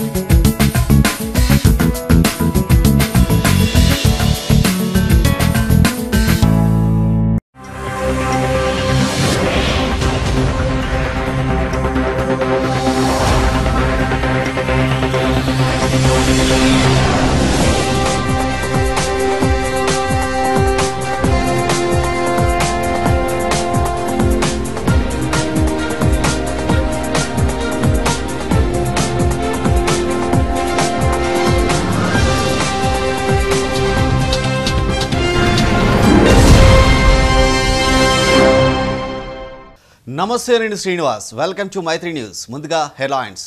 నమస్తే నేను Srinivas welcome to Maitri news ముందుగా హెడ్లైన్స్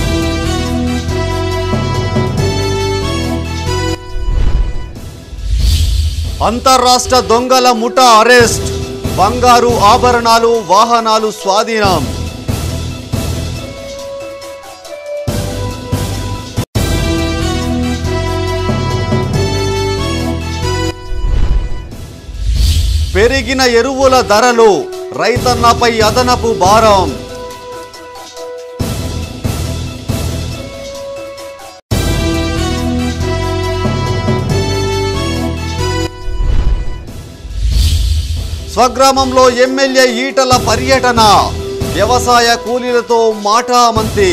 అంతర్రాష్ట్ర దొంగల ముఠా అరెస్ట్ బంగారు ఆభరణాలు వాహనాలు స్వాధీనం పెరిగిన ఎరువుల ధరలు రైతన్నపై అదనపు భారం స్వగ్రామంలో ఎమ్మెల్యే ఈటల పర్యటన వ్యవసాయ కూలీలతో మాటామంతి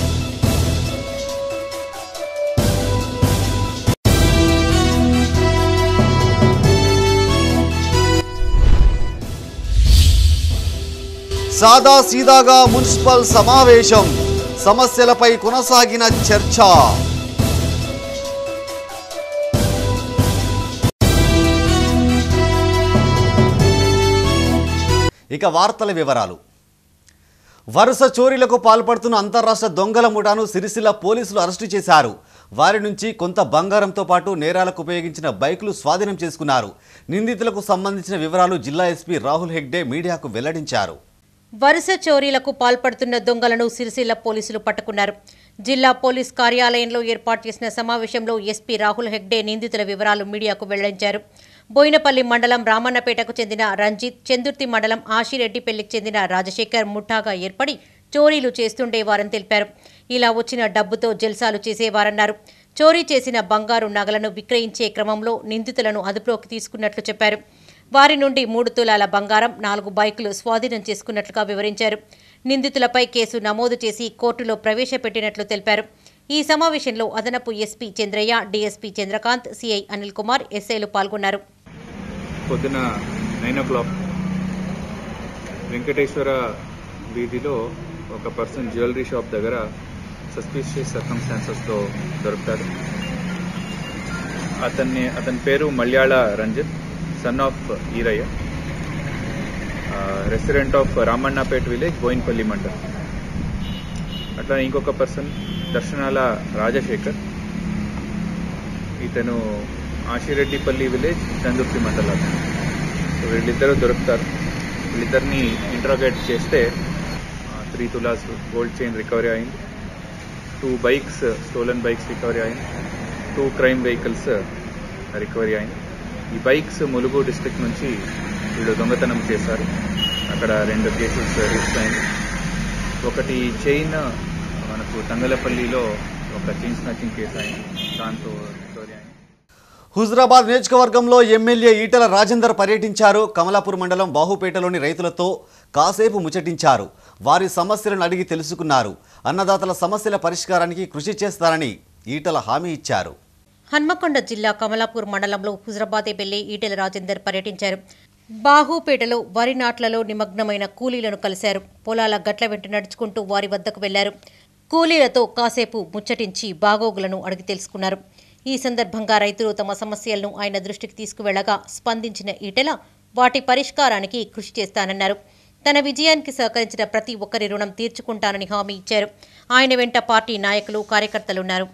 సాదా సీదాగా మున్సిపల్ సమావేశం సమస్యలపై కొనసాగిన చర్చ ఇక వార్తల వివరాలు వరుస చోరీలకు పాల్పడుతున్న అంతర్రాష్ట్ర దొంగల ముఠాను సిరిసిల్ల పోలీసులు అరెస్టు చేశారు వారి నుంచి కొంత బంగారంతో పాటు నేరాలకు ఉపయోగించిన బైకులు స్వాధీనం చేసుకున్నారు నిందితులకు సంబంధించిన వివరాలు జిల్లా ఎస్పీ రాహుల్ హెగ్డే మీడియాకు వెల్లడించారు వరుస చోరీలకు పాల్పడుతున్న దొంగలను సిరిసిల్ల పోలీసులు పట్టుకున్నారు జిల్లా పోలీస్ కార్యాలయంలో ఏర్పాటు చేసిన సమావేశంలో ఎస్పీ రాహుల్ హెగ్డే నిందితుల వివరాలు మీడియాకు వెల్లడించారు బోయినపల్లి మండలం రామన్నపేటకు చెందిన రంజిత్ చందుర్తి మండలం ఆశిరెడ్డిపల్లికి చెందిన రాజశేఖర్ ముఠాగా ఏర్పడి చోరీలు చేస్తుండేవారని తెలిపారు ఇలా వచ్చిన డబ్బుతో జల్సాలు చేసేవారన్నారు చోరీ చేసిన బంగారు నగలను విక్రయించే క్రమంలో నిందితులను అదుపులోకి తీసుకున్నట్లు చెప్పారు వారి నుండి మూడు తులాల బంగారం నాలుగు బైకులు స్వాధీనం చేసుకున్నట్లుగా వివరించారు నిందితులపై కేసు నమోదు చేసి కోర్టులో ప్రవేశపెట్టినట్లు తెలిపారు ఈ సమావేశంలో అదనపు SP Chandraiah DSP Chandrakanth CI Anil Kumar ఎస్ఐలు పాల్గొన్నారు పొద్దున నైన్ ఓ క్లాక్ వెంకటేశ్వర వీధిలో ఒక పర్సన్ జ్యువెలరీ షాప్ దగ్గర సస్పిషియస్ సర్కమ్స్టాన్సెస్తో దొరుకుతాడు అతన్ని అతని పేరు Malyala Ranjith son of Eeraiah resident of Ramannapet village Boinpally mandal అట్లా ఇంకొక పర్సన్ దర్శనాల రాజశేఖర్ ఇతను ఆశిరెడ్డిపల్లి విలేజ్ చందుర్తి మండలం సో వీళ్ళిద్దరూ దొరుకుతారు వీళ్ళిద్దరిని ఇంట్రాగేట్ చేస్తే three tolas gold chain recovery అయింది two bikes stolen bikes recovery అయింది టూ క్రైమ్ వెహికల్స్ రికవరీ అయింది ఈ బైక్స్ ములుగు డిస్ట్రిక్ట్ నుంచి వీళ్ళు దొంగతనం చేశారు అక్కడ రెండు కేసెస్ రిజిస్టర్ అయింది ఒకటి చైన్ మనకు తంగలపల్లిలో ఒక చైన్ స్నాచింగ్ కేసు అయింది దాంతో రికవరీ అయింది హుజరాబాద్ నియోజకవర్గంలో ఎమ్మెల్యే ఈటల రాజేందర్ పర్యటించారు కమలాపూర్ మండలం బాహుపేటలోని రైతులతో కాసేపు ముచ్చటించారు వారి సమస్యలను అడిగి తెలుసుకున్నారు అన్నదాతల సమస్యల పరిష్కారానికి కృషి చేస్తారని ఈటల హామీ ఇచ్చారు హన్మకొండ జిల్లా కమలాపూర్ మండలంలో హుజరాబాద్ ఎమ్మెల్యే ఈటెల రాజేందర్ పర్యటించారు బాహుపేటలో వరి నాట్లలో నిమగ్నమైన కూలీలను కలిశారు పొలాల గట్ల వెంట నడుచుకుంటూ వారి వద్దకు వెళ్లారు కూలీలతో కాసేపు ముచ్చటించి బాగోగులను అడిగి తెలుసుకున్నారు ఈ సందర్భంగా రైతులు తమ సమస్యలను ఆయన దృష్టికి తీసుకువెళ్లగా స్పందించిన ఈటెల వాటి పరిష్కారానికి కృషి చేస్తానన్నారు తన విజయానికి సహకరించిన ప్రతి ఒక్కరి రుణం తీర్చుకుంటానని హామీ ఇచ్చారు ఆయన వెంట పార్టీ నాయకులు కార్యకర్తలున్నారు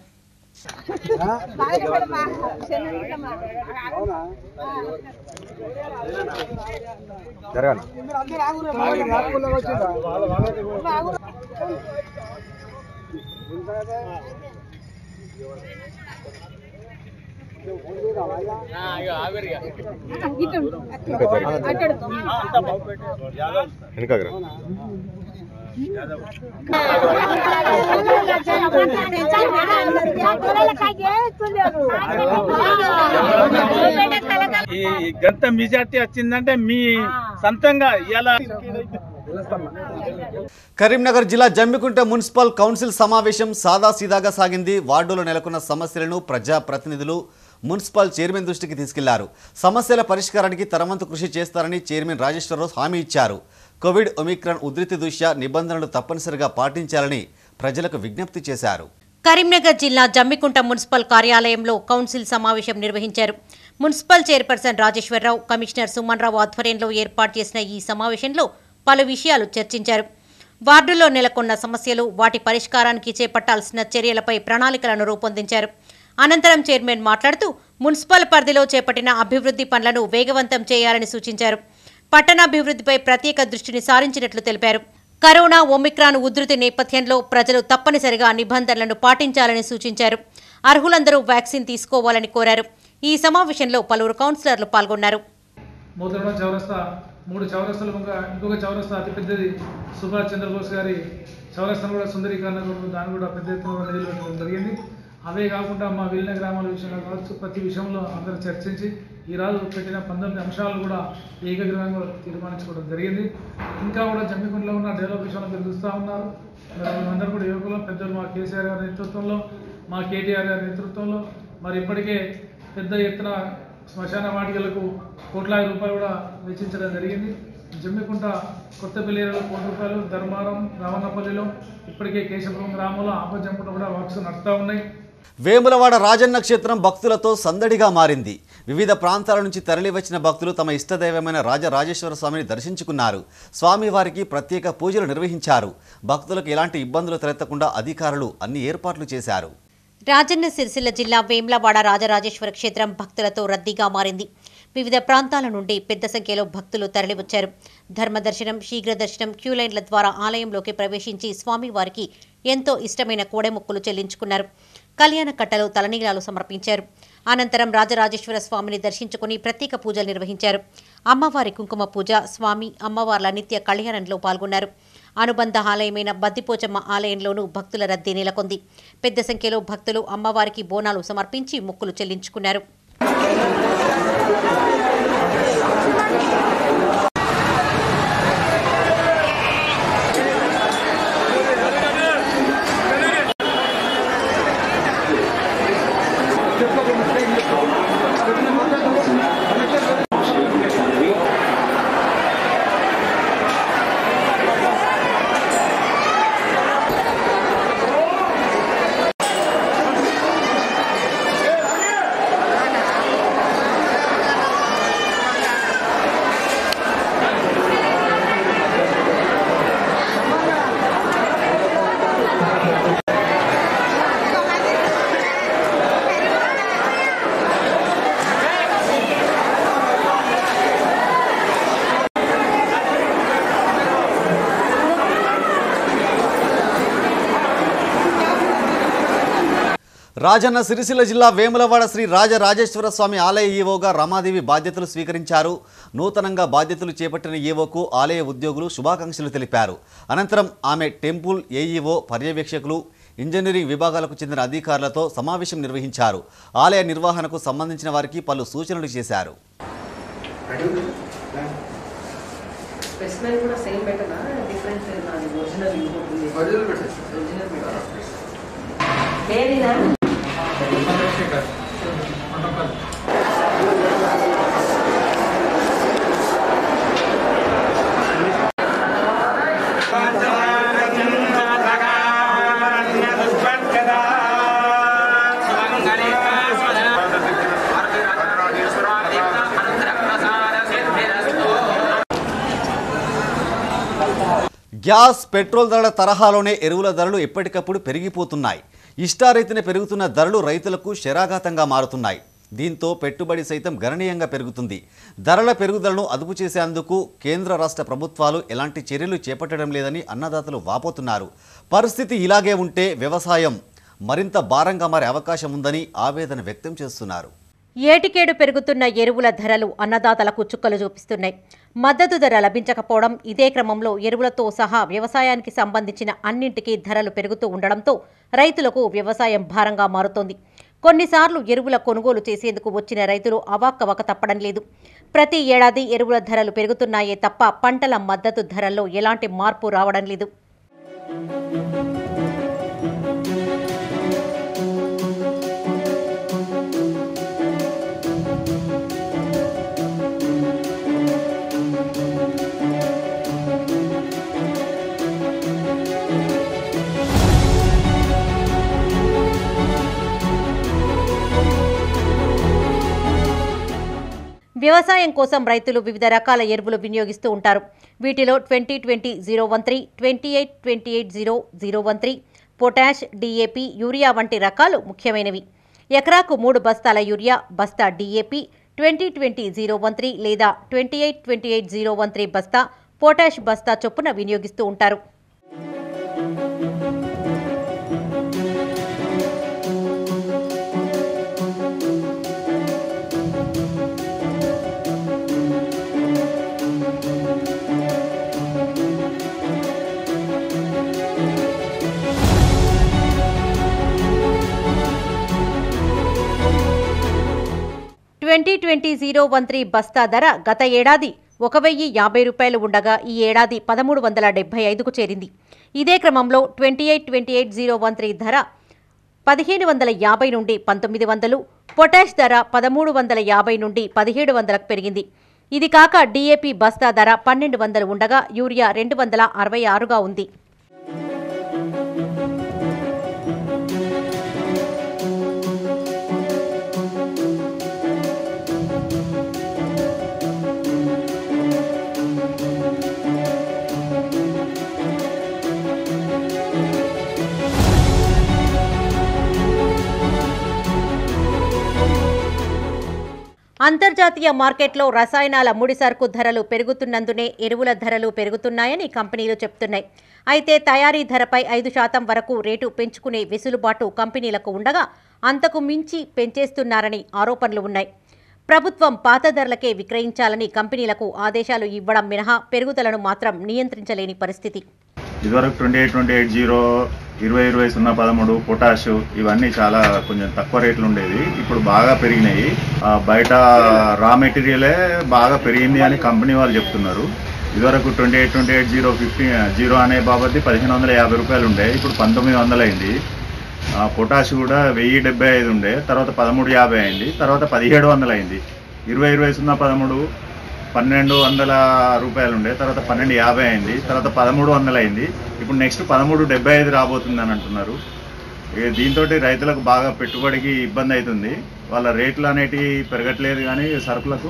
ఈ గంత మెజార్టీ వచ్చిందంటే మీ సొంతంగా ఇలా కరీంనగర్ జిల్లా జమ్మికుంట మున్సిపల్ కౌన్సిల్ సమావేశం సాదాసీదాగా సాగింది వార్డులో నెలకొన్న సమస్యలను ప్రజా ప్రతినిధులు మున్సిపల్ చైర్మన్ దృష్టికి తీసుకెళ్లారు సమస్యల పరిష్కారానికి తరవంతు కృషి చేస్తారని చైర్మన్ రాజేశ్వరరావు హామీ ఇచ్చారు కోవిడ్ ఒమిక్రాన్ ఉధృతి దృష్ట్యా నిబంధనలు తప్పనిసరిగా పాటించాలని ప్రజలకు విజ్ఞప్తి చేశారు కరీంనగర్ జిల్లా జమ్మికుంట మున్సిపల్ కార్యాలయంలో కౌన్సిల్ సమావేశం నిర్వహించారు municipal chairperson Rajeshwararao commissioner Suman Rao ఆధ్వర్యంలో ఏర్పాటు చేసిన ఈ సమావేశంలో పలు విషయాలు చర్చించారు వార్డులో నెలకొన్న సమస్యలు వాటి పరిష్కారానికి చేపట్టాల్సిన చర్యలపై ప్రణాళికలను రూపొందించారు అనంతరం చైర్మన్ మాట్లాడుతూ మున్సిపల్ పరిధిలో చేపట్టిన అభివృద్ధి పనులను వేగవంతం చేయాలని సూచించారు పట్టణాభివృద్ధిపై ప్రత్యేక దృష్టిని సారించినట్లు తెలిపారు కరోనా ఒమిక్రాన్ ఉధృతి నేపథ్యంలో ప్రజలు తప్పనిసరిగా నిబంధనలను పాటించాలని సూచించారు అర్హులందరూ వ్యాక్సిన్ తీసుకోవాలని కోరారు ఈ సమావేశంలో పలువురు కౌన్సిలర్లు పాల్గొన్నారు మూతగూడెం చౌరస్తా మూడు చౌరస్తాలు ఇంకా ఇంకొక చౌరస్తా అతిపెద్దది సుభాష్ చంద్రబోస్ గారి చౌరస్తాను కూడా సుందరీకరణ కూడా దాన్ని కూడా పెద్ద ఎత్తున కూడా నిధులు పెట్టడం జరిగింది అవే కాకుండా మా విలీన గ్రామాల విషయంలో కావచ్చు ప్రతి విషయంలో అందరూ చర్చించి ఈ రోజు పెట్టిన పంతొమ్మిది అంశాలు కూడా ఏకగ్రీవంగా తీర్మానించుకోవడం జరిగింది ఇంకా కూడా జమ్మికుంటలో ఉన్న డెవలప్ విషయంలో మీరు చూస్తూ ఉన్నారు మరి మేమందరూ కూడా యువకులు పెద్దలు మా కేసీఆర్ గారి నేతృత్వంలో మా కేటీఆర్ గారి నేతృత్వంలో మరి ఇప్పటికే పెద్ద ఎత్తున శ్మశాన వాటికలకు కోట్లాది రూపాయలు కూడా వెచ్చించడం జరిగింది జమ్మికుంట కొత్తపల్లిలో కోటి రూపాయలు ధర్మారం రావణపల్లిలో ఇప్పటికే కేశపురం గ్రామంలో ఆపజమ్ముట కూడా వర్క్స్ నడుస్తూ ఉన్నాయి వేములవాడ రాజన్న క్షేత్రం భక్తులతో సందడిగా మారింది వివిధ ప్రాంతాల నుంచి తరలివచ్చిన భక్తులు తమ ఇష్టదైవమైన రాజరాజేశ్వర స్వామిని దర్శించుకున్నారు స్వామివారికి ప్రత్యేక పూజలు నిర్వహించారు భక్తులకు ఎలాంటి ఇబ్బందులు తలెత్తకుండా అధికారులు అన్ని ఏర్పాట్లు చేశారు రాజన్న సిరిసిల్ల జిల్లా వేమ్లవాడ రాజరాజేశ్వర క్షేత్రం భక్తులతో రద్దీగా మారింది వివిధ ప్రాంతాల నుండి పెద్ద సంఖ్యలో భక్తులు తరలివచ్చారు ధర్మ దర్శనం శీఘ్ర దర్శనం క్యూలైన్ల ద్వారా ఆలయంలోకి ప్రవేశించి స్వామివారికి ఎంతో ఇష్టమైన కోడెముక్కులు చెల్లించుకున్నారు కళ్యాణ కట్టలో తలనీలాలు సమర్పించారు అనంతరం రాజరాజేశ్వర స్వామిని దర్శించుకుని ప్రత్యేక పూజలు నిర్వహించారు అమ్మవారి కుంకుమ పూజ స్వామి అమ్మవార్ల నిత్య కళ్యాణంలో పాల్గొన్నారు అనుబంధ ఆలయమైన బద్దిపోచమ్మ ఆలయంలోనూ భక్తుల రద్దీ నెలకొంది పెద్ద సంఖ్యలో భక్తులు అమ్మవారికి బోనాలు సమర్పించి మొక్కులు చెల్లించుకున్నారు రాజన్న సిరిసిల్ల జిల్లా వేములవాడ శ్రీ రాజరాజేశ్వర స్వామి ఆలయ ఈవోగా రమాదేవి బాధ్యతలు స్వీకరించారు నూతనంగా బాధ్యతలు చేపట్టిన ఈవోకు ఆలయ ఉద్యోగులు శుభాకాంక్షలు తెలిపారు అనంతరం ఆమె టెంపుల్ ఏఈఓ పర్యవేక్షకులు ఇంజనీరింగ్ విభాగాలకు చెందిన అధికారులతో సమావేశం నిర్వహించారు ఆలయ నిర్వహణకు సంబంధించిన వారికి పలు సూచనలు చేశారు స్పెసిమెన్ కూడా సేమ్ పెట్టనా డిఫరెంట్ నాది ఒరిజినల్ ఇంకోటి ఒరిజినల్ ఒరిజినల్ పేరేనా గ్యాస్ పెట్రోల్ ధరల తరహాలోనే ఎరువుల ధరలు ఎప్పటికప్పుడు పెరిగిపోతున్నాయి ఇష్టారీతిన పెరుగుతున్న ధరలు రైతులకు శరాఘాతంగా మారుతున్నాయి దీంతో పెట్టుబడి సైతం గణనీయంగా పెరుగుతుంది ధరల పెరుగుదలను అదుపు చేసేందుకు కేంద్ర రాష్ట్ర ప్రభుత్వాలు ఎలాంటి చర్యలు చేపట్టడం లేదని అన్నదాతలు వాపోతున్నారు పరిస్థితి ఇలాగే ఉంటే వ్యవసాయం మరింత భారంగా మారే అవకాశం ఉందని ఆవేదన వ్యక్తం చేస్తున్నారు ఏటికేడు పెరుగుతున్న ఎరువుల ధరలు అన్నదాతలకు చుక్కలు చూపిస్తున్నాయి మద్దతు ధర లభించకపోవడం ఇదే క్రమంలో ఎరువులతో సహా వ్యవసాయానికి సంబంధించిన అన్నింటికీ ధరలు పెరుగుతూ ఉండడంతో రైతులకు వ్యవసాయం భారంగా మారుతోంది కొన్నిసార్లు ఎరువుల కొనుగోలు చేసేందుకు వచ్చిన రైతులు అవాక్కవక తప్పడం లేదు ప్రతి ఏడాది ఎరువుల ధరలు పెరుగుతున్నాయే తప్ప పంటల మద్దతు ధరల్లో ఎలాంటి మార్పు రావడం లేదు వ్యవసాయం కోసం రైతులు వివిధ రకాల ఎరువులు వినియోగిస్తూ ఉంటారు వీటిలో twenty twenty zero one three twenty eight twenty eight zero zero one three potash DAP urea వంటి రకాలు ముఖ్యమైనవి ఎకరాకు మూడు బస్తాల యూరియా బస్తా DAP twenty twenty zero one three లేదా twenty eight twenty eight zero one three బస్తా పొటాష్ బస్తా చొప్పున వినియోగిస్తూ ఉంటారు twenty twenty zero one three బస్తా ధర గత ఏడాది ఒక వెయ్యి యాభై రూపాయలు ఉండగా ఈ ఏడాది పదమూడు వందల డెబ్బై ఐదుకు చేరింది ఇదే క్రమంలో twenty eight twenty eight zero one three ధర పదిహేను వందల యాభై నుండి పంతొమ్మిది వందలు పొటాష్ ధర పదమూడు వందల యాభై నుండి పదిహేడు వందలకు పెరిగింది ఇది కాక డీఏపీ బస్తా ధర పన్నెండు వందలు ఉండగా యూరియా రెండు వందల అరవై ఆరుగా ఉంది అంతర్జాతీయ మార్కెట్లో రసాయనాల ముడి సరుకు ధరలు పెరుగుతున్నందునే ఎరువుల ధరలు పెరుగుతున్నాయని కంపెనీలు చెప్తున్నాయి అయితే తయారీ ధరపై ఐదు శాతం వరకు రేటు పెంచుకునే వెసులుబాటు కంపెనీలకు ఉండగా అంతకు మించి పెంచేస్తున్నారని ఆరోపణలు ఉన్నాయి ప్రభుత్వం పాత ధరలకే విక్రయించాలని కంపెనీలకు ఆదేశాలు ఇవ్వడం మినహా పెరుగుదలను మాత్రం నియంత్రించలేని పరిస్థితి ఇదివరకు twenty eight twenty eight zero ఇరవై ఇరవై సున్నా పదమూడు పొటాష్ ఇవన్నీ చాలా కొంచెం తక్కువ రేట్లు ఉండేది ఇప్పుడు బాగా పెరిగినాయి ఆ, బయట రా మెటీరియలే బాగా పెరిగింది అని కంపెనీ వాళ్ళు చెప్తున్నారు ఇదివరకు twenty eight twenty eight zero fifty zero అనే బాబద్ది పదిహేను వందల యాభై రూపాయలు ఉండే ఇప్పుడు పంతొమ్మిది వందలు అయింది ఆ, పొటాష్ కూడా వెయ్యి డెబ్బై ఐదు ఉండే తర్వాత పదమూడు యాభై అయింది తర్వాత పదిహేడు వందలు అయింది ఇరవై ఇరవై సున్నా పదమూడు పన్నెండు వందల రూపాయలు ఉండే తర్వాత పన్నెండు యాభై అయింది తర్వాత పదమూడు వందలు అయింది ఇప్పుడు నెక్స్ట్ పదమూడు డెబ్బై ఐదు రాబోతుంది అని అంటున్నారు ఇక దీంతో రైతులకు బాగా పెట్టుబడికి ఇబ్బంది అవుతుంది వాళ్ళ రేట్లు అనేటివి పెరగట్లేదు కానీ సరుకులకు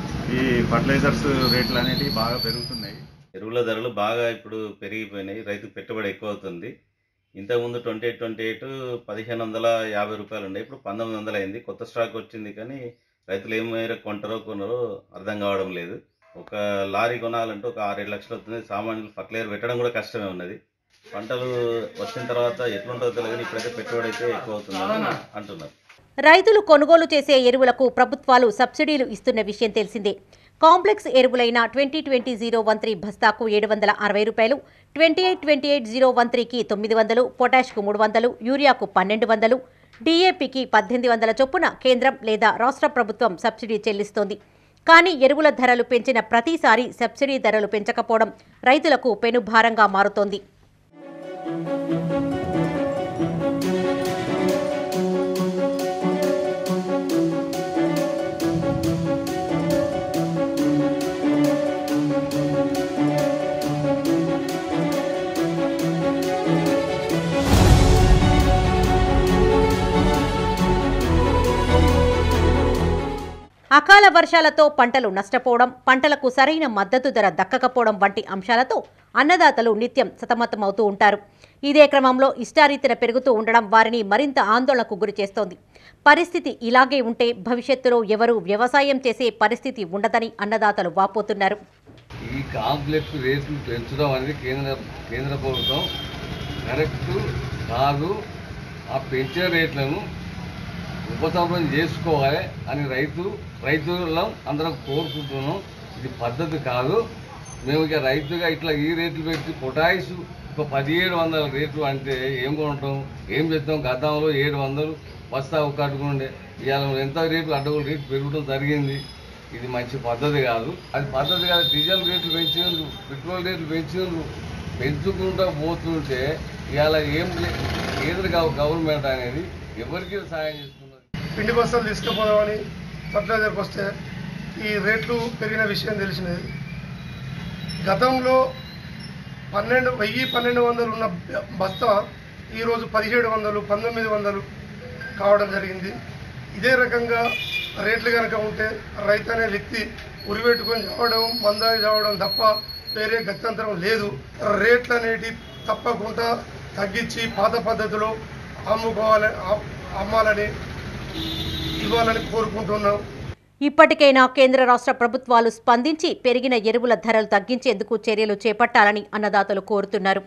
ఈ ఫర్టిలైజర్స్ రేట్లు అనేటివి బాగా పెరుగుతున్నాయి ఎరువుల ధరలు బాగా ఇప్పుడు పెరిగిపోయినాయి రైతు పెట్టుబడి ఎక్కువ అవుతుంది ఇంతకుముందు ట్వంటీ ఎయిట్ ట్వంటీ ఎయిట్ పదిహేను వందల యాభై రూపాయలు ఉండే ఇప్పుడు పంతొమ్మిది వందలు అయింది కొత్త స్టాక్ వచ్చింది కానీ రైతులు ఏం మేరకు కొంటారో కొనరో అర్థం కావడం లేదు ఒక లారీ కొనాలంటే ఒక ఆరేడు లక్షలు అవుతుంది సామాన్యులు ఫర్టిలైజర్ పెట్టడం కూడా కష్టమే ఉన్నది పంటలు వచ్చిన తర్వాత ఎట్లుంటుందో తెలియదు కానీ ఇప్పుడైతే పెట్టుబడి అయితే ఎక్కువ అవుతుందని అంటున్నారు రైతులు కొనుగోలు చేసే ఎరువులకు ప్రభుత్వాలు సబ్సిడీలు ఇస్తున్న విషయం తెలిసిందే కాంప్లెక్స్ ఎరువులైన twenty twenty zero one three బస్తాకు ఏడు వందల అరవై రూపాయలు twenty eight twenty eight zero one త్రీకి తొమ్మిది వందలు పొటాష్కు మూడు వందలు యూరియాకు పన్నెండు వందలు డీఏపీకి పద్దెనిమిది వందల చొప్పున కేంద్రం లేదా రాష్ట్ర ప్రభుత్వం సబ్సిడీ చెల్లిస్తోంది కానీ ఎరువుల ధరలు పెంచిన ప్రతిసారి సబ్సిడీ ధరలు పెంచకపోవడం రైతులకు పెనుభారంగా మారుతోంది అకాల వర్షాలతో పంటలు నష్టపోవడం పంటలకు సరైన మద్దతు ధర దక్కకపోవడం వంటి అంశాలతో అన్నదాతలు నిత్యం సతమతమవుతూ ఉంటారు ఇదే క్రమంలో ఇష్టారీతిన పెరుగుతూ ఉండడం వారిని మరింత ఆందోళనకు గురి చేస్తోంది పరిస్థితి ఇలాగే ఉంటే భవిష్యత్తులో ఎవరూ వ్యవసాయం చేసే పరిస్థితి ఉండదని అన్నదాతలు వాపోతున్నారు ఈ కాంప్లెక్స్ రేట్లు పెంచడం అనేది కేంద్ర కేంద్ర ప్రభుత్వం కరెక్ట్ కాదు ఆ పెంచే రేట్లను ఉపసంహరణ చేసుకోవాలి అని రైతు రైతులం అందరం కోరుకుంటున్నాం ఇది పద్ధతి కాదు మేము ఇక రైతుగా ఇట్లా ఈ రేట్లు పెట్టి పొటాయిస్ ఒక పదిహేడు వందల రేట్లు అంటే ఏం కొంటాం ఏం చేస్తాం గతంలో ఏడు వందలు బస్తా ఒక అడ్డుకుండే ఇవాళ ఎంత రేట్లు అడ్డగోలు రేటు పెరగడం జరిగింది ఇది మంచి పద్ధతి కాదు అది పద్ధతి కాదు డీజిల్ రేట్లు పెంచిండ్రు పెట్రోల్ రేట్లు పెంచిండ్రు పెంచుకుంటూ పోతుంటే ఇవాళ ఏం లే- కేంద్ర గవ- గవర్నమెంట్ అనేది ఎవరికి సాయం చేస్తున్నది పిండి బస్తాలు తీసుకుపోదామని ఫర్టిలైజర్కి వస్తే ఈ రేట్లు పెరిగిన విషయం తెలిసినది గతంలో పన్నెండు వెయ్యి పన్నెండు వందలు ఉన్న బస్తా ఈరోజు పదిహేడు వందలు పంతొమ్మిది వందలు కావడం జరిగింది ఇదే రకంగా రేట్లు కనుక ఉంటే రైతు అనే వ్యక్తి ఉరిపెట్టుకొని చావడం మందాయి చావడం తప్ప వేరే గత్యంతరం లేదు రేట్లు అనేటి తప్పకుండా తగ్గించి పాత పద్ధతిలో అమ్ముకోవాలని అమ్మాలని ఇవ్వాలని కోరుకుంటున్నాం ఇప్పటికైనా కేంద్ర రాష్ట్ర ప్రభుత్వాలు స్పందించి పెరిగిన ఎరువుల ధరలు తగ్గించేందుకు చర్యలు చేపట్టాలని అన్నదాతలు కోరుతున్నారు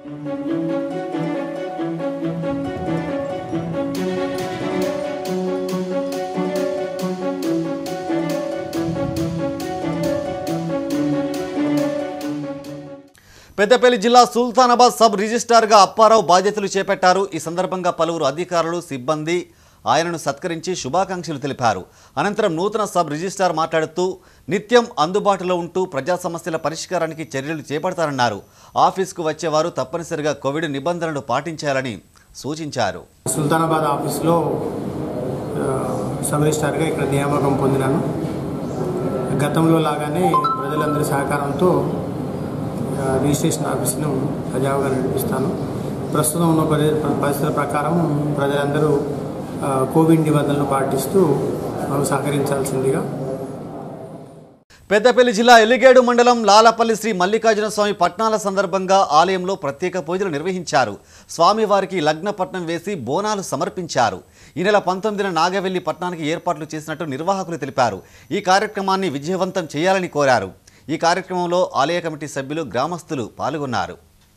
పెద్దపల్లి జిల్లా సుల్తానాబాద్ సబ్ రిజిస్ట్రార్గా అప్పారావు బాధ్యతలు చేపట్టారు ఈ సందర్భంగా పలువురు అధికారులు సిబ్బంది ఆయనను సత్కరించి శుభాకాంక్షలు తెలిపారు అనంతరం నూతన సబ్ రిజిస్ట్రార్ మాట్లాడుతూ నిత్యం అందుబాటులో ఉంటూ ప్రజా సమస్యల పరిష్కారానికి చర్యలు చేపడతారన్నారు ఆఫీస్కు వచ్చేవారు తప్పనిసరిగా కోవిడ్ నిబంధనలు పాటించాలని సూచించారు సుల్తానాబాద్ ఆఫీస్లో ఆ, సబ్ రిజిస్ట్రార్గా ఇక్కడ నియామకం పొందినాను గతంలో లాగానే ప్రజలందరి సహకారంతో ఆ, రిజిస్ట్రేషన్ ఆఫీస్ను సజావుగా నడిపిస్తాను ప్రస్తుతం ఉన్న పరి పరిస్థితుల ప్రకారం ప్రజలందరూ ఆ, కోవిడ్ నిబంధనలు పాటిస్తూ మాకు సహకరించాల్సిందిగా పెద్దపల్లి జిల్లా ఎల్లిగేడు మండలం లాలపల్లి శ్రీ మల్లికార్జున స్వామి పట్నాల సందర్భంగా ఆలయంలో ప్రత్యేక పూజలు నిర్వహించారు స్వామివారికి లగ్నపట్నం వేసి బోనాలు సమర్పించారు ఈ నెల పంతొమ్మిదిన నాగవెల్లి పట్నానికి ఏర్పాట్లు చేసినట్టు నిర్వాహకులు తెలిపారు ఈ కార్యక్రమాన్ని విజయవంతం చేయాలని కోరారు ఈ కార్యక్రమంలో ఆలయ కమిటీ సభ్యులు గ్రామస్తులు పాల్గొన్నారు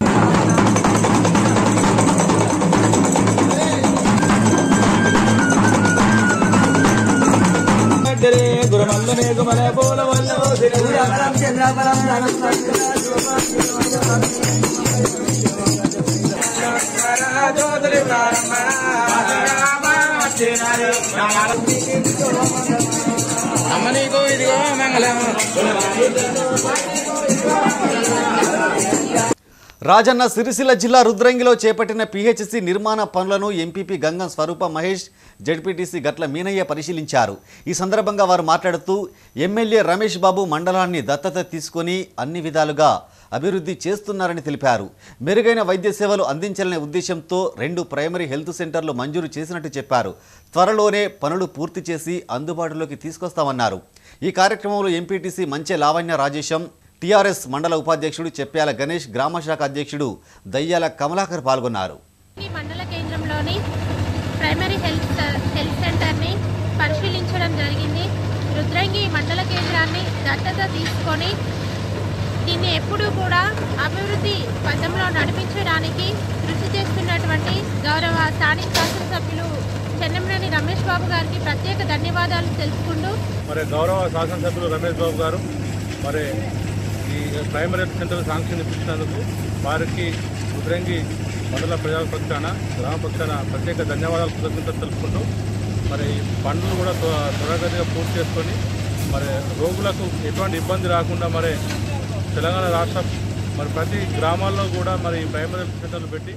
రాజన్న సిరిసిల్ల జిల్లా రుద్రంగిలో చేపట్టిన పిహెచ్సి నిర్మాణ పనులను ఎంపీపీ గంగం స్వరూప మహేష్ జడ్పీటీసీ గట్ల మీనయ్య పరిశీలించారు ఈ సందర్భంగా వారు మాట్లాడుతూ ఎమ్మెల్యే రమేష్ బాబు మండలాన్ని దత్తత తీసుకొని అన్ని విధాలుగా అభివృద్ధి చేస్తున్నారని తెలిపారు మెరుగైన వైద్య సేవలు అందించాలనే ఉద్దేశంతో రెండు ప్రైమరీ హెల్త్ సెంటర్లు మంజూరు చేసినట్టు చెప్పారు త్వరలోనే పనులు పూర్తి చేసి అందుబాటులోకి తీసుకొస్తామన్నారు ఈ కార్యక్రమంలో ఎంపీటీసీ మంచె లావణ్య రాజేశం టీఆర్ఎస్ మండల ఉపాధ్యక్షుడు చెప్పాల గణేష్ గ్రామశాఖ అధ్యక్షుడు దయ్యాల కమలాకర్ పాల్గొన్నారు ఈ మండల కేంద్రంలోని ప్రైమరీ హెల్త్ హెల్త్ సెంటర్ని పరిశీలించడం జరిగింది రుద్రంగి మండల కేంద్రాన్ని దత్తత తీసుకొని దీన్ని ఎప్పుడూ కూడా అభివృద్ధి పథంలో నడిపించడానికి కృషి చేస్తున్నటువంటి గౌరవ స్థానిక శాసనసభ్యులు చెన్నమనేని రమేష్ బాబు గారికి ప్రత్యేక ధన్యవాదాలు తెలుపుకుంటూ మరి గౌరవ శాసనసభ్యులు రమేష్ బాబు గారు మరి ఈ ప్రైమరీ హెల్త్ సెంటర్ శాంక్షన్ ఇప్పించినందుకు వారికి ఉద్రంగి మండల ప్రజల పక్షాన గ్రామ పక్షాన ప్రత్యేక ధన్యవాదాలు కృతజ్ఞతలు తెలుపుకుంటూ మరి ఈ పనులు కూడా త్వ- త్వరగతిగా పూర్తి చేసుకొని మరి రోగులకు ఎటువంటి ఇబ్బంది రాకుండా మరి తెలంగాణ రాష్ట్రం మరి ప్రతి గ్రామాల్లో కూడా మరి ఈ ప్రైమరీ హెల్త్ సెంటర్లు పెట్టి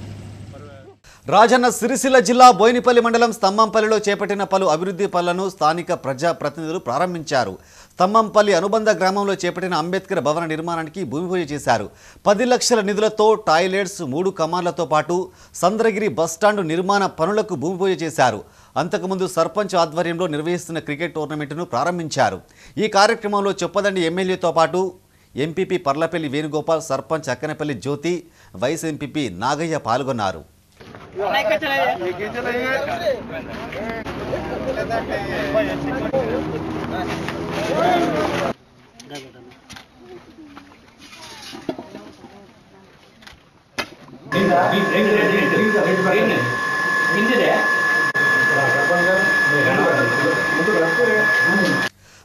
రాజన్న సిరిసిల్ల జిల్లా బోయినపల్లి మండలం స్తంభంపల్లిలో చేపట్టిన పలు అభివృద్ధి పనులను స్థానిక ప్రజా ప్రతినిధులు ప్రారంభించారు స్తంభంపల్లి అనుబంధ గ్రామంలో చేపట్టిన అంబేద్కర్ భవన నిర్మాణానికి భూమి పూజ చేశారు పది లక్షల నిధులతో టాయిలెట్స్ మూడు కమాన్లతో పాటు సంద్రగిరి బస్టాండు నిర్మాణ పనులకు భూమి పూజ చేశారు అంతకుముందు సర్పంచ్ ఆధ్వర్యంలో నిర్వహిస్తున్న క్రికెట్ టోర్నమెంటును ప్రారంభించారు ఈ కార్యక్రమంలో చొప్పదండి ఎమ్మెల్యేతో పాటు MPP Parlapalli Venugopal sarpanch Akkanapalli Jyothi vice MPP Nagaiah పాల్గొన్నారు ఇంటిదే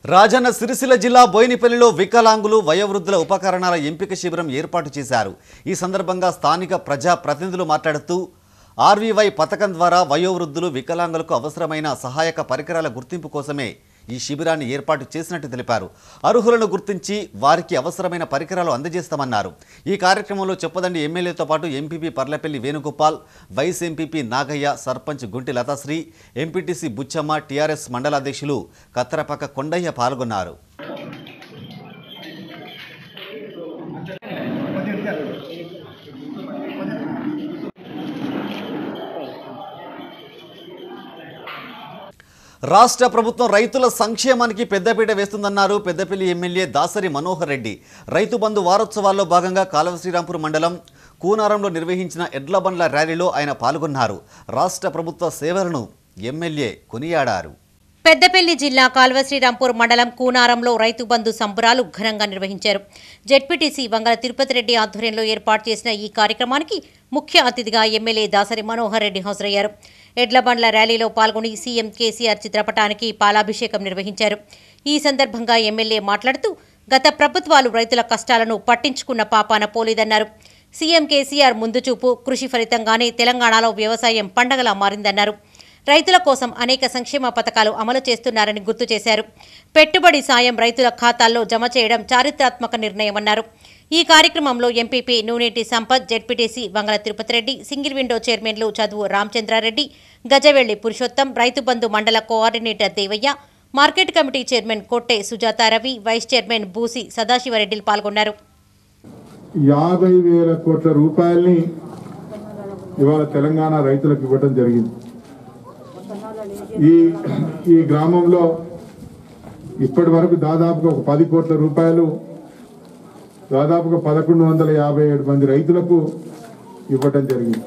రాజన్న సిరిసిల్ల జిల్లా బోయినపల్లిలో వికలాంగులు వయోవృద్ధుల ఉపకరణాల ఎంపిక శిబిరం ఏర్పాటు చేశారు ఈ సందర్భంగా స్థానిక ప్రజా ప్రతినిధులు మాట్లాడుతూ ఆర్వీవై పథకం ద్వారా వయోవృద్ధులు వికలాంగులకు అవసరమైన సహాయక పరికరాల గుర్తింపు కోసమే ఈ శిబిరాన్ని ఏర్పాటు చేసినట్టు తెలిపారు అర్హులను గుర్తించి వారికి అవసరమైన పరికరాలు అందజేస్తామన్నారు ఈ కార్యక్రమంలో చెప్పదండి ఎమ్మెల్యేతో పాటు MPP Parlapalli Venugopal vice MPP Nagaiah sarpanch Gunti Lathasri MPTC Bucchamma TRS మండల అధ్యక్షులు కత్తరపక్క కొండయ్య పాల్గొన్నారు రాష్ట్ర ప్రభుత్వం రైతుల సంక్షేమానికి పెద్దపీట వేస్తుందన్నారు పెద్దపల్లి ఎమ్మెల్యే దాసరి మనోహర్ రెడ్డి రైతు బంధు వారోత్సవాల్లో భాగంగా కాలువ శ్రీరాంపూర్ మండలం కూనారంలో నిర్వహించిన ఎడ్ల బండ్ల ర్యాలీలో ఆయన పాల్గొన్నారు రాష్ట్ర ప్రభుత్వ సేవలను ఎమ్మెల్యే కొనియాడారు పెద్దపల్లి జిల్లా కాల్వ శ్రీరాంపూర్ మండలం కూనారంలో రైతు బంధు సంబరాలు ఘనంగా నిర్వహించారు జెడ్పీటీసీ వంగల తిరుపతి రెడ్డి ఆధ్వర్యంలో ఏర్పాటు చేసిన ఈ కార్యక్రమానికి ముఖ్య అతిథిగా ఎమ్మెల్యే దాసరి మనోహర్ రెడ్డి హాజరయ్యారు ఎడ్ల బండ్ల ర్యాలీలో పాల్గొని సీఎం కేసీఆర్ చిత్రపటానికి పాలాభిషేకం నిర్వహించారు ఈ సందర్భంగా ఎమ్మెల్యే మాట్లాడుతూ గత ప్రభుత్వాలు రైతుల కష్టాలను పట్టించుకున్న పాపాన పోలేదన్నారు సీఎం కేసీఆర్ ముందు చూపు కృషి ఫలితంగానే తెలంగాణలో వ్యవసాయం పండగలా మారిందన్నారు రైతుల కోసం అనేక సంక్షేమ పథకాలు అమలు చేస్తున్నారని గుర్తు చేశారు పెట్టుబడి సాయం రైతుల ఖాతాల్లో జమ చేయడం చారిత్రాత్మక నిర్ణయమన్నారు ఈ కార్యక్రమంలో MPP Nuneti Sampath ZPTC Vangala Tirupati Reddy single window చైర్మన్లు Chaduvu Ramachandrareddy Gajavelli Purushotham Rythu Bandhu mandal coordinator Devaiah market committee chairman Kotte Sujatharavi vice chairman బూసి సదాశివరెడ్డిలు పాల్గొన్నారు యాభై వేల కోట్ల రూపాయల్ని ఇవాళ తెలంగాణ రైతులకు ఇవ్వడం జరిగింది ఈ ఈ గ్రామంలో ఇప్పటి వరకు దాదాపుగా ఒక పది కోట్ల రూపాయలు దాదాపుగా పదకొండు వందల యాభై ఏడు మంది రైతులకు ఇవ్వటం జరిగింది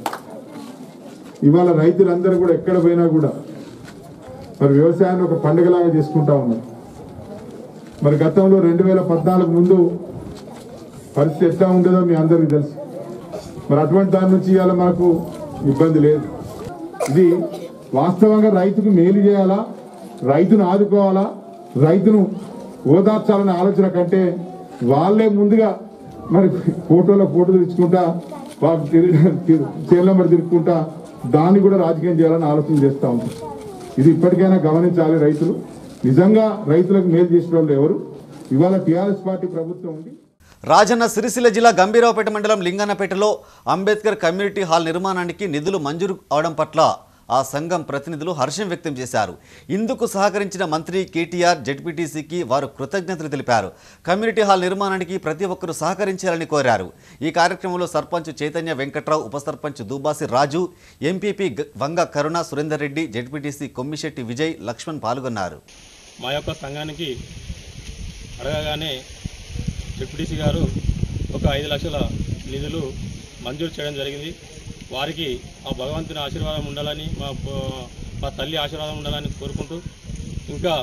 ఇవాళ రైతులందరూ కూడా ఎక్కడ పోయినా కూడా మరి వ్యవసాయాన్ని ఒక పండుగలాగా చేసుకుంటా ఉన్నారు మరి గతంలో రెండు వేల పద్నాలుగు ముందు పరిస్థితి ఎట్లా ఉండేదో మీ అందరికీ తెలుసు మరి అటువంటి దాని నుంచి ఇవాళ మనకు ఇబ్బంది లేదు ఇది వాస్తవంగా రైతుకు మేలు చేయాలా రైతును ఆదుకోవాలా రైతును ఓదార్చాలనే ఆలోచన కంటే వాళ్ళే ముందుగా మరి ఫోటోలో ఫోటోలు తెచ్చుకుంటా వాళ్ళు చేనుల మరి తిరుక్కుంటా దాన్ని కూడా రాజకీయం చేయాలని ఆలోచన చేస్తూ ఉంటారు ఇది ఇప్పటికైనా గమనించాలి రైతులు నిజంగా రైతులకు మేలు చేసిన వాళ్ళు ఎవరు ఇవాళ టీఆర్ఎస్ పార్టీ ప్రభుత్వం ఉంది రాజన్న సిరిసిల్ల జిల్లా గంభీరావుపేట మండలం లింగన్నపేటలో అంబేద్కర్ కమ్యూనిటీ హాల్ నిర్మాణానికి నిధులు మంజూరు అవడం పట్ల ఆ సంఘం ప్రతినిధులు హర్షం వ్యక్తం చేశారు ఇందుకు సహకరించిన మంత్రి కేటీఆర్ జడ్పీటీసీకి వారు కృతజ్ఞతలు తెలిపారు కమ్యూనిటీ హాల్ నిర్మాణానికి ప్రతి ఒక్కరూ సహకరించాలని కోరారు ఈ కార్యక్రమంలో సర్పంచ్ చైతన్య వెంకట్రావు ఉప సర్పంచ్ దుబాసి రాజు ఎంపీపీ గ- వంగ కరుణ సురేందర్ రెడ్డి జడ్పీటీసీ కొమ్మిశెట్టి విజయ్ లక్ష్మణ్ పాల్గొన్నారు మా యొక్క సంఘానికి అడగగానే డిప్యూటీసీ గారు ఒక ఐదు లక్షల నిధులు మంజూరు చేయడం జరిగింది వారికి ఆ భగవంతుని ఆశీర్వాదం ఉండాలని మా ప- మా తల్లి ఆశీర్వాదం ఉండాలని కోరుకుంటూ ఇంకా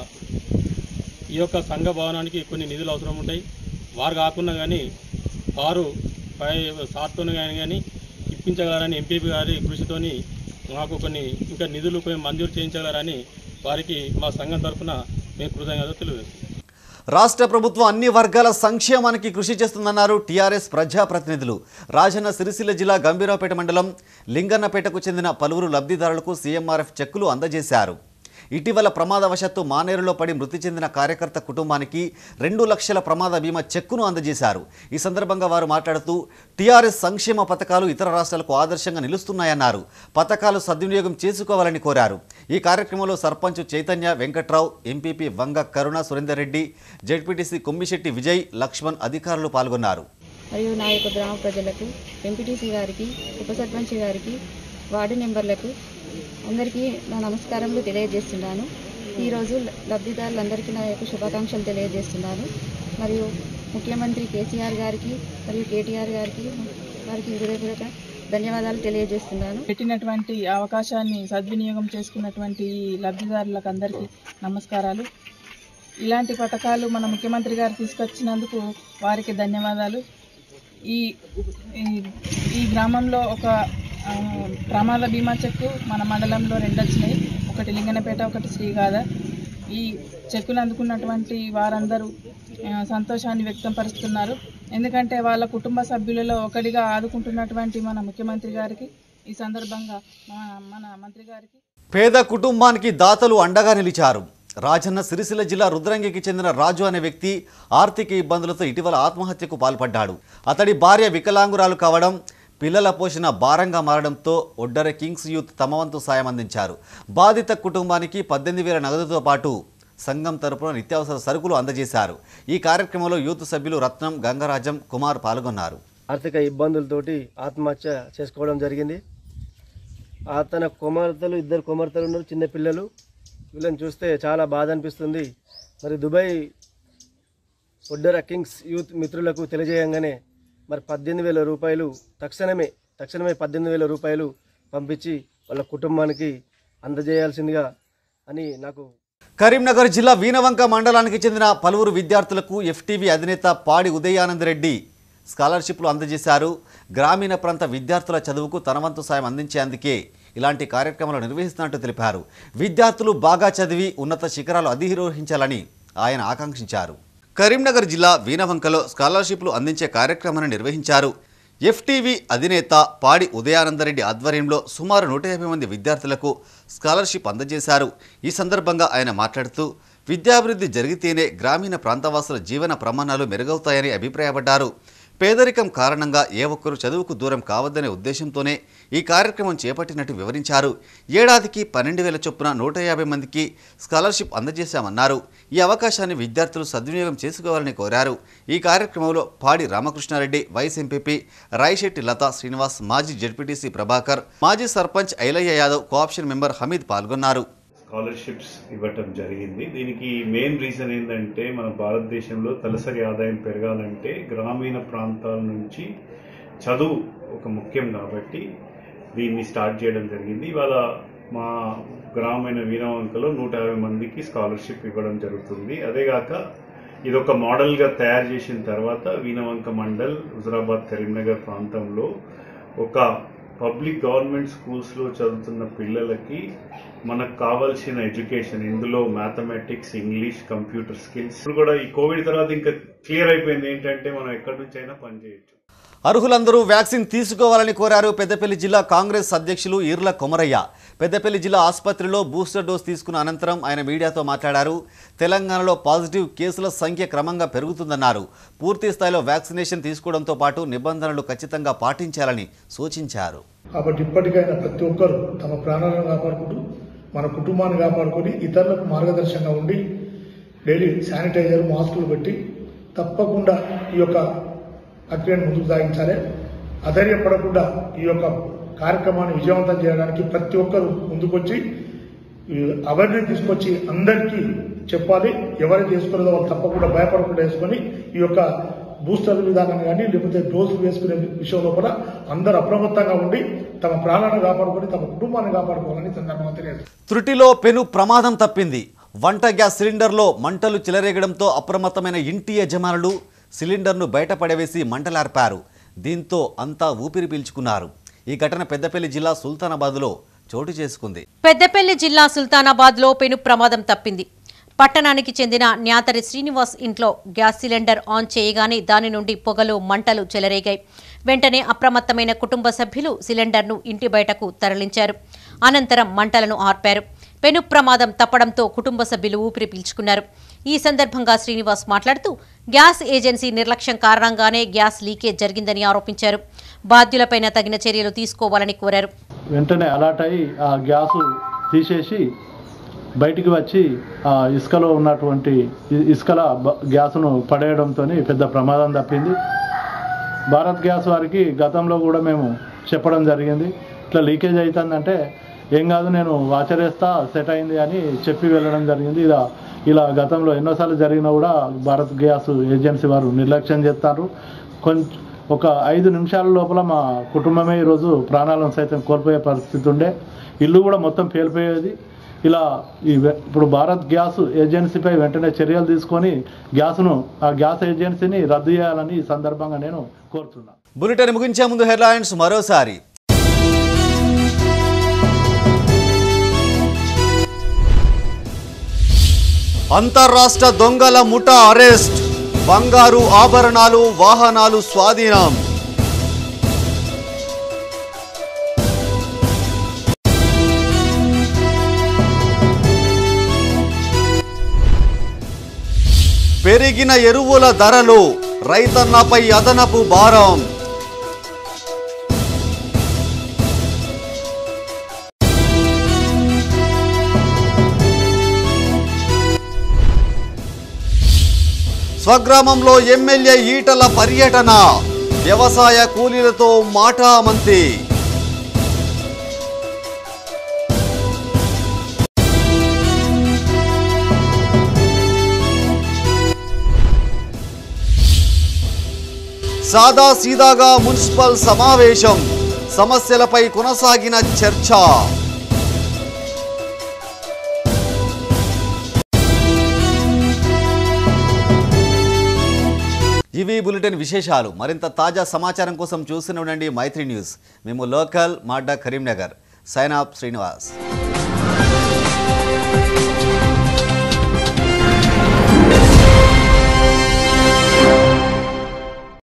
ఈ యొక్క సంఘ భవనానికి కొన్ని నిధులు అవసరం ఉంటాయి వారు కాకుండా కానీ వారు పై సార్తో కానీ కానీ ఇప్పించగలరని ఎంపీపీ గారి కృషితోని మాకు కొన్ని ఇంకా నిధులు కొన్ని మంజూరు చేయించగలరని వారికి మా సంఘం తరఫున మేము కృతజ్ఞత తెలియజేస్తున్నాం రాష్ట్ర ప్రభుత్వం అన్ని వర్గాల సంక్షేమానికి కృషి చేస్తుందన్నారు టీఆర్ఎస్ ప్రజాప్రతినిధులు రాజన్న సిరిసిల్ల జిల్లా గంభీరావుపేట మండలం లింగన్నపేటకు చెందిన పలువురు లబ్ధిదారులకు సీఎంఆర్ఎఫ్ చెక్కులు అందజేశారు ఇటీవల ప్రమాదవశాత్తు మానేరులో పడి మృతి చెందిన కార్యకర్త కుటుంబానికి రెండు లక్షల ప్రమాద బీమా చెక్కును అందజేశారు ఈ సందర్భంగా వారు మాట్లాడుతూ టీఆర్ఎస్ సంక్షేమ పథకాలు ఇతర రాష్ట్రాలకు ఆదర్శంగా నిలుస్తున్నాయన్నారు పథకాలు సద్వినియోగం చేసుకోవాలని కోరారు ఈ కార్యక్రమంలో సర్పంచ్ చైతన్య వెంకట్రావు ఎంపీపీ వంగ కరుణ సురేందర్ రెడ్డి జెడ్పీటీసీ కొమ్మిశెట్టి విజయ్ లక్ష్మణ్ అధికారులు పాల్గొన్నారు మరియు నా యొక్క గ్రామ ప్రజలకు ఎంపీటీసీ గారికి ఉప సర్పంచ్ గారికి వార్డు మెంబర్లకు అందరికీ నా నమస్కారములు తెలియజేస్తున్నాను ఈరోజు లబ్ధిదారులందరికీ నా యొక్క శుభాకాంక్షలు తెలియజేస్తున్నాను మరియు ముఖ్యమంత్రి కేసీఆర్ గారికి మరియు కేటీఆర్ గారికి వారికి హృదయపూర్వక ధన్యవాదాలు తెలియజేస్తున్నాను పెట్టినటువంటి అవకాశాన్ని సద్వినియోగం చేసుకున్నటువంటి ఈ లబ్ధిదారులకు అందరికీ నమస్కారాలు ఇలాంటి పథకాలు మన ముఖ్యమంత్రి గారు తీసుకొచ్చినందుకు వారికి ధన్యవాదాలు ఈ ఈ- ఈ గ్రామంలో ఒక ఆ, ప్రమాద బీమా చెక్కు మన మండలంలో రెండు వచ్చినాయి ఒకటి లింగనపేట ఒకటి శ్రీగాథ ఈ చెక్కులు అందుకున్నటువంటి వారందరూ ఆ, సంతోషాన్ని వ్యక్తపరుస్తున్నారు ఎందుకంటే వాళ్ళ కుటుంబ సభ్యులలో ఒకటిగా ఆదుకుంటున్నటువంటి మన ముఖ్యమంత్రి గారికి ఈ సందర్భంగా మన- మన మంత్రి గారికి పేద కుటుంబానికి దాతలు అండగా నిలిచారు రాజన్న సిరిసిల్ల జిల్లా రుద్రంగికి చెందిన రాజు అనే వ్యక్తి ఆర్థిక ఇబ్బందులతో ఇటీవల ఆత్మహత్యకు పాల్పడ్డాడు అతడి భార్య వికలాంగురాలు కావడం పిల్లల పోషణ భారంగా మారడంతో ఒడ్డర కింగ్స్ యూత్ తమ వంతు సాయం అందించారు బాధిత కుటుంబానికి పద్దెనిమిది వేల నగదుతో పాటు సంఘం తరపున నిత్యావసర సరుకులు అందజేశారు ఈ కార్యక్రమంలో యూత్ సభ్యులు రత్నం గంగరాజం కుమార్ పాల్గొన్నారు ఆర్థిక ఇబ్బందులతోటి ఆత్మహత్య చేసుకోవడం జరిగింది అతని కుమార్తెలు ఇద్దరు కుమార్తెలు ఉన్నారు చిన్న పిల్లలు వీళ్ళని చూస్తే చాలా బాధ అనిపిస్తుంది మరి దుబాయ్ ఒడ్డర కింగ్స్ యూత్ మిత్రులకు తెలియజేయంగానే మరి పద్దెనిమిది వేల రూపాయలు తక్షణమే తక్షణమే పద్దెనిమిది వేల రూపాయలు పంపించి వాళ్ళ కుటుంబానికి అందజేయాల్సిందిగా అని నాకు కరీంనగర్ జిల్లా వీనవంక మండలానికి చెందిన పలువురు విద్యార్థులకు ఎఫ్టీవీ అధినేత పాడి ఉదయానంద్ రెడ్డి స్కాలర్షిప్లు అందజేశారు గ్రామీణ ప్రాంత విద్యార్థుల చదువుకు తన వంతు సాయం అందించేందుకే ఇలాంటి కార్యక్రమాలు నిర్వహిస్తున్నట్టు తెలిపారు విద్యార్థులు బాగా చదివి ఉన్నత శిఖరాలు అధిరోహించాలని ఆయన ఆకాంక్షించారు కరీంనగర్ జిల్లా వీనవంకలో స్కాలర్షిప్లు అందించే కార్యక్రమాన్ని నిర్వహించారు ఎఫ్టీవీ అధినేత పాడి ఉదయానందరెడ్డి ఆధ్వర్యంలో సుమారు నూట యాభై మంది విద్యార్థులకు స్కాలర్షిప్ అందజేశారు ఈ సందర్భంగా ఆయన మాట్లాడుతూ విద్యాభివృద్ధి జరిగితేనే గ్రామీణ ప్రాంతవాసుల జీవన ప్రమాణాలు మెరుగవుతాయని అభిప్రాయపడ్డారు పేదరికం కారణంగా ఏ ఒక్కరూ చదువుకు దూరం కావద్దనే ఉద్దేశంతోనే ఈ కార్యక్రమం చేపట్టినట్టు వివరించారు ఏడాదికి పన్నెండు వేల చొప్పున నూట యాభై మందికి స్కాలర్షిప్ అందజేశామన్నారు ఈ అవకాశాన్ని విద్యార్థులు సద్వినియోగం చేసుకోవాలని కోరారు ఈ కార్యక్రమంలో పాడి రామకృష్ణారెడ్డి వైస్ ఎంపీపీ రాయిశెట్టి లతా శ్రీనివాస్ మాజీ జడ్పీటీసీ ప్రభాకర్ మాజీ సర్పంచ్ ఐలయ్య యాదవ్ కోఆప్షన్ మెంబర్ హమీద్ పాల్గొన్నారు స్కాలర్షిప్స్ ఇవ్వటం జరిగింది దీనికి మెయిన్ రీజన్ ఏంటంటే మన భారతదేశంలో తలసరి ఆదాయం పెరగాలంటే గ్రామీణ ప్రాంతాల నుంచి చదువు ఒక ముఖ్యం కాబట్టి దీన్ని స్టార్ట్ చేయడం జరిగింది ఇవాళ మా గ్రామీణ వీరవంకలో నూట యాభై మందికి స్కాలర్షిప్ ఇవ్వడం జరుగుతుంది అదేగాక ఇది ఒక మోడల్గా తయారు చేసిన తర్వాత వీణవంక మండల్ హుజరాబాద్ కరీంనగర్ ప్రాంతంలో ఒక పబ్లిక్ గవర్నమెంట్ స్కూల్స్లో చదువుతున్న పిల్లలకి మనకు కావాల్సిన ఎడ్యుకేషన్ ఇందులో మ్యాథమెటిక్స్ ఇంగ్లీష్ కంప్యూటర్ స్కిల్స్ ఇప్పుడు కూడా ఈ కోవిడ్ తర్వాత ఇంకా క్లియర్ అయిపోయింది ఏంటంటే మనం ఎక్కడి నుంచి అయినా పనిచేయచ్చు అర్హులందరూ వ్యాక్సిన్ తీసుకోవాలని కోరారు పెద్దపల్లి జిల్లా కాంగ్రెస్ అధ్యక్షులు ఈర్ల కొమరయ్య పెద్దపల్లి జిల్లా ఆసుపత్రిలో బూస్టర్ డోస్ తీసుకున్న అనంతరం ఆయన మీడియాతో మాట్లాడారు తెలంగాణలో పాజిటివ్ కేసుల సంఖ్య క్రమంగా పెరుగుతుందన్నారు పూర్తి స్థాయిలో వ్యాక్సినేషన్ తీసుకోవడంతో పాటు నిబంధనలు ఖచ్చితంగా పాటించాలని సూచించారు కాబట్టి ఇప్పటికైనా ప్రతి ఒక్కరు తమ ప్రాణాలను కాపాడుకుంటూ మన కుటుంబాన్ని కాపాడుకొని ఇతరులకు మార్గదర్శకంగా ఉండి డైలీ శానిటైజర్ మాస్కులు పెట్టి తప్పకుండా ఈ యొక్క ప్రక్రియను ముందుకు సాగించాలి అధైర్యపడకుండా ఈ యొక్క కార్యక్రమాన్ని విజయవంతం చేయడానికి ప్రతి ఒక్కరు ముందుకొచ్చి అవేర్నెస్ తీసుకొచ్చి అందరికీ చెప్పాలి ఎవరైతే వేసుకోలేదో వాళ్ళు తప్పకుండా భయపడకుండా వేసుకొని ఈ యొక్క బూస్టర్ విధానం కానీ లేకపోతే డోసులు వేసుకునే విషయంలో కూడా అందరూ అప్రమత్తంగా ఉండి తమ ప్రాణాలను కాపాడుకొని తమ కుటుంబాన్ని కాపాడుకోవాలని ఈ సందర్భంగా తెలియదు త్రుటిలో పెను ప్రమాదం తప్పింది వంట గ్యాస్ సిలిండర్లో మంటలు చెలరేగడంతో అప్రమత్తమైన ఇంటి యజమానులు సిలిండర్ను బయట పడవేసి మంటలార్పారు దీంతో అంతా ఊపిరి పీల్చుకున్నారు ఈ ఘటన పెద్దపల్లి జిల్లా సుల్తానాబాద్లో చోటు చేసుకుంది పెద్దపల్లి జిల్లా సుల్తానాబాద్లో పెను ప్రమాదం తప్పింది పట్టణానికి చెందిన న్యాతరి శ్రీనివాస్ ఇంట్లో గ్యాస్ సిలిండర్ ఆన్ చేయగానే దాని నుండి పొగలు మంటలు చెలరేగాయి వెంటనే అప్రమత్తమైన కుటుంబ సభ్యులు సిలిండర్ను ఇంటి బయటకు తరలించారు అనంతరం మంటలను ఆర్పారు పెను ప్రమాదం తప్పడంతో కుటుంబ సభ్యులు ఊపిరి పీల్చుకున్నారు ఈ సందర్భంగా శ్రీనివాస్ మాట్లాడుతూ గ్యాస్ ఏజెన్సీ నిర్లక్ష్యం కారణంగానే గ్యాస్ లీకేజ్ జరిగిందని ఆరోపించారు బాధ్యులపైన తగిన చర్యలు తీసుకోవాలని కోరారు వెంటనే అలర్ట్ అయ్యి ఆ గ్యాసు తీసేసి బయటికి వచ్చి ఆ ఇసుకలో ఉన్నటువంటి ఇ- ఇసుకల బ- గ్యాసును పడేయడంతో పెద్ద ప్రమాదం తప్పింది భారత్ గ్యాస్ వారికి గతంలో కూడా మేము చెప్పడం జరిగింది ఇట్లా లీకేజ్ అవుతుందంటే ఏం కాదు నేను ఆచరిస్తా సెట్ అయింది అని చెప్పి వెళ్ళడం జరిగింది ఇలా ఇలా గతంలో ఎన్నోసార్లు జరిగినా కూడా భారత్ గ్యాస్ ఏజెన్సీ వారు నిర్లక్ష్యం చేస్తారు కొంచెం ఒక ఐదు నిమిషాల లోపల మా కుటుంబమే ఈరోజు ప్రాణాలను సైతం కోల్పోయే పరిస్థితి ఉండే ఇల్లు కూడా మొత్తం పేలిపోయేది ఇలా ఈ వె- ఇప్పుడు భారత్ గ్యాస్ ఏజెన్సీపై వెంటనే చర్యలు తీసుకొని గ్యాస్ను ఆ గ్యాస్ ఏజెన్సీని రద్దు చేయాలని ఈ సందర్భంగా నేను కోరుతున్నాను బులెటిన్ ముగించే ముందు హెడ్లైన్స్ మరోసారి అంతర్రాష్ట్ర దొంగల ముఠా అరెస్ట్ బంగారు ఆభరణాలు వాహనాలు స్వాధీనం పెరిగిన ఎరువుల ధరలు రైతన్నపై అదనపు భారం స్వగ్రామంలో ఎమ్మెల్యే ఈటల పర్యటన వ్యవసాయ కూలీలతో మాటామంతి సాదా సీదాగా మున్సిపల్ సమావేశం సమస్యలపై కొనసాగిన చర్చ ఇవి బులెటిన్ విశేషాలు మరింత తాజా సమాచారం కోసం చూస్తూనే ఉండండి మైత్రి న్యూస్ మేము లోకల్ మాడ్డా కరీంనగర్ సైన్ ఆఫ్ శ్రీనివాస్